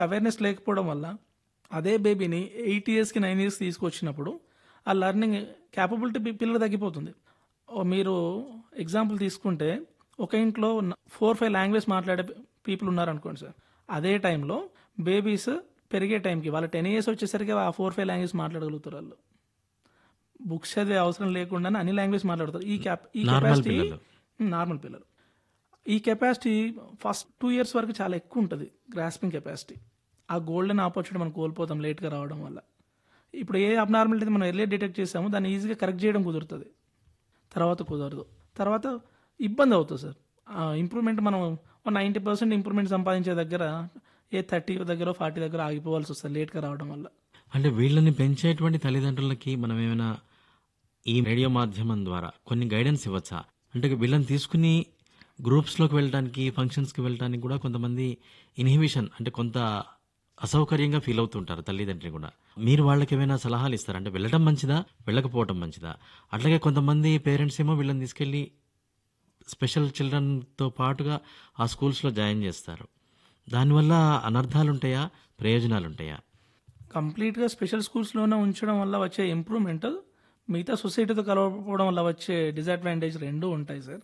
awareness లేకపోవడం వల్ల అదే బేబీని ఎయిట్ ఇయర్స్కి నైన్ ఇయర్స్ తీసుకొచ్చినప్పుడు ఆ లెర్నింగ్ క్యాపబిలిటీ పిల్లలు తగ్గిపోతుంది ఓ మీరు ఎగ్జాంపుల్ తీసుకుంటే ఒక ఇంట్లో ఫోర్ ఫైవ్ లాంగ్వేజ్ మాట్లాడే పీపుల్ ఉన్నారనుకోండి సార్ అదే టైంలో బేబీస్ పెరిగే టైంకి వాళ్ళ టెన్ ఇయర్స్ వచ్చేసరికి ఆ ఫోర్ ఫైవ్ లాంగ్వేజ్ మాట్లాడగలుగుతారు వాళ్ళు బుక్స్ చదివే అవసరం లేకుండానే అన్ని లాంగ్వేజ్ మాట్లాడతారు ఈ క్యాప్ ఈ నార్మల్ కెపాసిటీ పిల్లలు నార్మల్ పిల్లలు ఈ కెపాసిటీ ఫస్ట్ టూ ఇయర్స్ వరకు చాలా ఎక్కువ ఉంటుంది గ్రాస్పింగ్ కెపాసిటీ ఆ గోల్డెన్ ఆపర్చునిటీ మనం కోల్పోతాం లేట్గా రావడం వల్ల ఇప్పుడు ఏ అబ్నార్మాలిటీ మనం ఎర్లీ డిటెక్ట్ చేసామో దాన్ని ఈజీగా కరెక్ట్ చేయడం కుదురుతుంది తర్వాత కుదరదు తర్వాత ఇబ్బంది అవుతుంది సార్ ఇంప్రూవ్మెంట్ మనం నైంటీ పర్సెంట్ ఇంప్రూవ్మెంట్ సంపాదించే దగ్గర ఏ థర్టీ దగ్గర ఫార్టీ దగ్గర ఆగిపోవాల్సి వస్తుంది లేట్గా రావడం వల్ల అంటే వీళ్ళని పెంచేటువంటి తల్లిదండ్రులకి మనం ఏమైనా ఈ రేడియో మాధ్యమం ద్వారా కొన్ని గైడెన్స్ ఇవ్వచ్చా అంటే వీళ్ళని తీసుకుని గ్రూప్స్లోకి వెళ్ళడానికి ఫంక్షన్స్కి వెళ్ళడానికి కూడా కొంతమంది ఇన్హిబిషన్ అంటే కొంత అసౌకర్యంగా ఫీల్ అవుతుంటారు తల్లిదండ్రులు కూడా మీరు వాళ్ళకి ఏమైనా సలహాలు ఇస్తారా అంటే వెళ్ళడం మంచిదా వెళ్ళకపోవడం మంచిదా అట్లాగే కొంతమంది పేరెంట్స్ ఏమో వీళ్ళని తీసుకెళ్ళి స్పెషల్ చిల్డ్రన్తో పాటుగా ఆ స్కూల్స్లో జాయిన్ చేస్తారు దానివల్ల అనర్థాలు ఉంటాయా ప్రయోజనాలు ఉంటాయా కంప్లీట్గా స్పెషల్ స్కూల్స్లోనే ఉంచడం వల్ల వచ్చే ఇంప్రూవ్మెంట్ మిగతా సొసైటీతో కలవకపోవడం వల్ల వచ్చే డిసడ్వాంటేజ్ రెండు ఉంటాయి సార్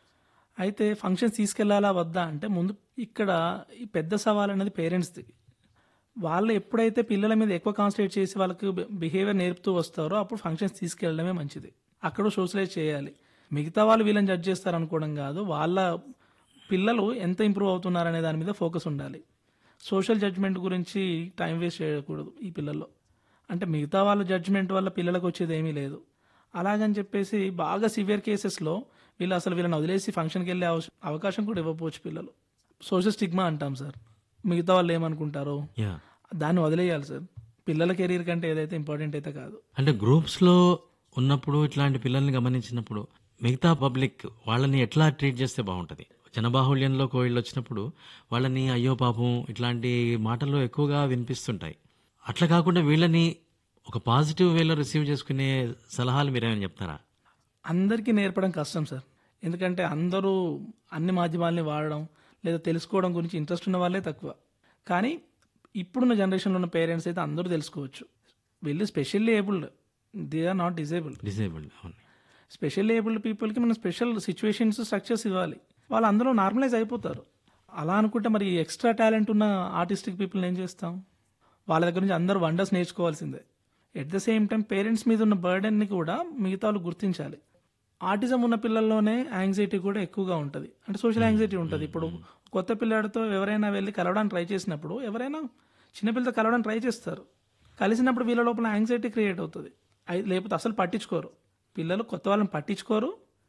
అయితే ఫంక్షన్స్ తీసుకెళ్లాలా వద్దా అంటే ముందు ఇక్కడ ఈ పెద్ద సవాల్ అనేది పేరెంట్స్ది వాళ్ళు ఎప్పుడైతే పిల్లల మీద ఎక్కువ కాన్సన్ట్రేట్ చేసి వాళ్ళకి బిహేవియర్ నేర్పుతూ వస్తారో అప్పుడు ఫంక్షన్స్ తీసుకెళ్ళడమే మంచిది అక్కడ సోషలైజ్ చేయాలి మిగతా వాళ్ళు వీళ్ళని జడ్జ్ చేస్తారు అనుకోవడం కాదు వాళ్ళ పిల్లలు ఎంత ఇంప్రూవ్ అవుతున్నారనే దాని మీద ఫోకస్ ఉండాలి సోషల్ జడ్జ్మెంట్ గురించి టైం వేస్ట్ చేయకూడదు ఈ పిల్లల్లో అంటే మిగతా వాళ్ళ జడ్జ్మెంట్ వల్ల పిల్లలకు వచ్చేది ఏమీ లేదు అలాగని చెప్పేసి బాగా సివియర్ కేసెస్లో వీళ్ళు అసలు వీళ్ళని వదిలేసి ఫంక్షన్కి వెళ్ళే అవస- అవకాశం కూడా ఇవ్వకపోవచ్చు పిల్లలు సోషల్ స్టిగ్మా అంటాం సార్ మిగతా వాళ్ళు ఏమనుకుంటారో యా దాన్ని వదిలేయాలి సార్ పిల్లల కెరీర్ కంటే ఏదైతే ఇంపార్టెంట్ అయితే కాదు అంటే గ్రూప్స్లో ఉన్నప్పుడు ఇట్లాంటి పిల్లల్ని గమనించినప్పుడు మిగతా పబ్లిక్ వాళ్ళని ఎట్లా ట్రీట్ చేస్తే బాగుంటుంది జనబాహుళ్యంలో కోయిళ్ళు వచ్చినప్పుడు వాళ్ళని అయ్యో పాపం ఇట్లాంటి మాటలు ఎక్కువగా వినిపిస్తుంటాయి అట్లా కాకుండా వీళ్ళని ఒక పాజిటివ్ వేలో రిసీవ్ చేసుకునే సలహాలు మీరేమైనా చెప్తారా అందరికీ నేర్పడం కష్టం సార్ ఎందుకంటే అందరూ అన్ని మాధ్యమాలని వాడడం లేదా తెలుసుకోవడం గురించి ఇంట్రెస్ట్ ఉన్న వాళ్ళే తక్కువ కానీ ఇప్పుడున్న జనరేషన్లో ఉన్న పేరెంట్స్ అయితే అందరూ తెలుసుకోవచ్చు వీళ్ళు specially abled they are not disabled disabled అవును స్పెషల్ ఏబుల్డ్ పీపుల్కి మనం స్పెషల్ సిచ్యువేషన్స్ స్ట్రక్చర్స్ ఇవ్వాలి వాళ్ళు అందులో నార్మలైజ్ అయిపోతారు అలా అనుకుంటే మరి ఎక్స్ట్రా టాలెంట్ ఉన్న ఆర్టిస్టిక్ పీపుల్ని ఏం చేస్తాం వాళ్ళ దగ్గర నుంచి అందరూ వండర్స్ నేర్చుకోవాల్సిందే at the same time parents మీద ఉన్న బర్డెన్ని కూడా మిగతా వాళ్ళు గుర్తించాలి ఆటిజం ఉన్న పిల్లల్లోనే యాంగ్జైటీ కూడా ఎక్కువగా ఉంటుంది అంటే సోషల్ యాంగ్జైటీ ఉంటుంది ఇప్పుడు కొత్త పిల్లాడితో ఎవరైనా వెళ్ళి కలవడానికి ట్రై చేసినప్పుడు ఎవరైనా చిన్నపిల్లతో కలవడానికి ట్రై చేస్తారు కలిసినప్పుడు వీళ్ళ లోపల యాంగ్జైటీ క్రియేట్ అవుతుంది అయి- లేకపోతే అసలు పట్టించుకోరు పిల్లలు కొత్త వాళ్ళని పట్టించుకోరు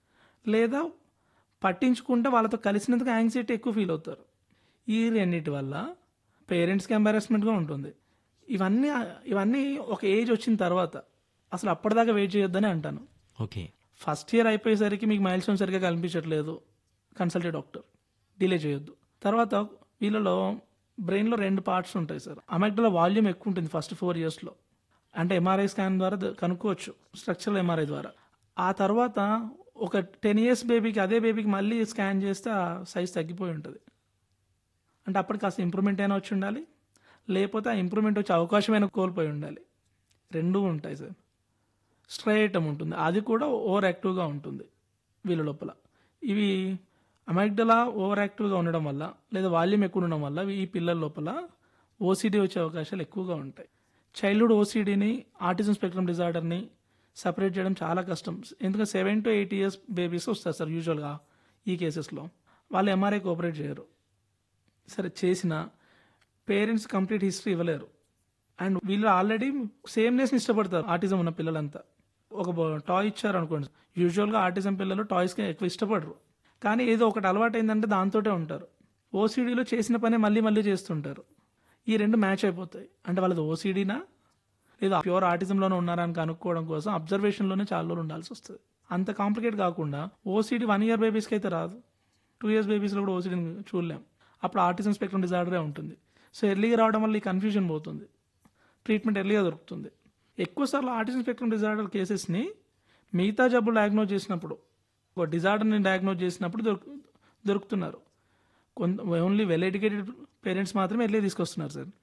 లేదా పట్టించుకుంటే వాళ్ళతో కలిసినందుకు యాంగ్జైటీ ఎక్కువ ఫీల్ అవుతారు ఈ రెండింటి వల్ల పేరెంట్స్కి ఎంబారాస్మెంట్గా ఉంటుంది ఇవన్నీ ఇవన్నీ ఒక ఏజ్ వచ్చిన తర్వాత అసలు అప్పటిదాకా వెయిట్ చేయొద్దని అంటాను ఓకే ఫస్ట్ ఇయర్ అయిపోయేసరికి మీకు మైల్ స్టోన్ సరిగ్గా కనిపించట్లేదు కన్సల్టే డాక్టర్ డిలే చేయొద్దు తర్వాత వీళ్ళలో బ్రెయిన్లో రెండు పార్ట్స్ ఉంటాయి సార్ అమెగ్డలో వాల్యూమ్ ఎక్కువ ఉంటుంది ఫస్ట్ ఫోర్ ఇయర్స్లో అంటే ఎంఆర్ఐ స్కాన్ ద్వారా ద- కనుక్కోవచ్చు స్ట్రక్చరల్ ఎంఆర్ఐ ద్వారా ఆ తర్వాత ఒక టెన్ ఇయర్స్ బేబీకి అదే బేబీకి మళ్ళీ స్కాన్ చేస్తే ఆ సైజ్ తగ్గిపోయి ఉంటుంది అంటే అప్పటికి కాస్త ఇంప్రూవ్మెంట్ అయినా వచ్చి ఉండాలి లేకపోతే ఆ ఇంప్రూవ్మెంట్ వచ్చే అవకాశమైనా కోల్పోయి ఉండాలి రెండూ ఉంటాయి సార్ స్ట్రైటమ్ ఉంటుంది అది కూడా ఓవర్ యాక్టివ్గా ఉంటుంది వీళ్ళ లోపల ఇవి అమైగ్డలా ఓవర్ యాక్టివ్గా ఉండడం వల్ల లేదా వాల్యూమ్ ఎక్కువ ఉండడం వల్ల ఈ పిల్లల లోపల ఓసీడీ వచ్చే అవకాశాలు ఎక్కువగా ఉంటాయి చైల్డ్హుడ్ ఓసీడీని ఆటిజం స్పెక్ట్రమ్ డిజార్డర్ని సపరేట్ చేయడం చాలా కష్టం ఎందుకంటే seven to eight years babies వస్తారు సార్ యూజువల్గా ఈ కేసెస్లో వాళ్ళు ఎంఆర్ఐ కోఆపరేట్ చేయరు సరే చేసిన పేరెంట్స్ కంప్లీట్ హిస్టరీ ఇవ్వలేరు అండ్ వీళ్ళు ఆల్రెడీ సేమ్నెస్ని ఇష్టపడతారు ఆటిజం ఉన్న పిల్లలంతా ఒక టాయ్ ఇచ్చారు అనుకోండి యూజువల్గా ఆటిజం పిల్లలు టాయ్స్కి ఎక్కువ ఇష్టపడరు కానీ ఏదో ఒకటి అలవాటు అయిందంటే దాంతోటే ఉంటారు ఓసీడీలో చేసిన పని మళ్ళీ మళ్ళీ చేస్తుంటారు ఈ రెండు మ్యాచ్ అయిపోతాయి అంటే వాళ్ళది ఓసీడీనా లేదా ప్యూర్ ఆటిజంలోనే ఉన్నారా అని కనుక్కోవడం కోసం అబ్జర్వేషన్లోనే చాలా రోజులు ఉండాల్సి వస్తుంది అంత కాంప్లికేట్ కాకుండా ఓసీడీ వన్ ఇయర్ బేబీస్కి అయితే రాదు టూ ఇయర్స్ బేబీస్లో కూడా ఓసీడీని చూడలేం అప్పుడు ఆటిజం స్పెక్ట్రమ్ డిజార్డరే ఉంటుంది సో ఎర్లీగా రావడం వల్ల ఈ కన్ఫ్యూజన్ పోతుంది ట్రీట్మెంట్ ఎర్లీగా దొరుకుతుంది ఎక్కువసార్లు ఆటిజం స్పెక్ట్రమ్ డిజార్డర్ కేసెస్ని మిగతా జబ్బులు డయాగ్నోజ్ చేసినప్పుడు ఒక డిజార్డర్ని డయాగ్నోజ్ చేసినప్పుడు దొరుకు దొరుకుతున్నారు కొంత ఓన్లీ వెల్ ఎడ్యుకేటెడ్ పేరెంట్స్ మాత్రమే ఎర్లీ తీసుకొస్తున్నారు సార్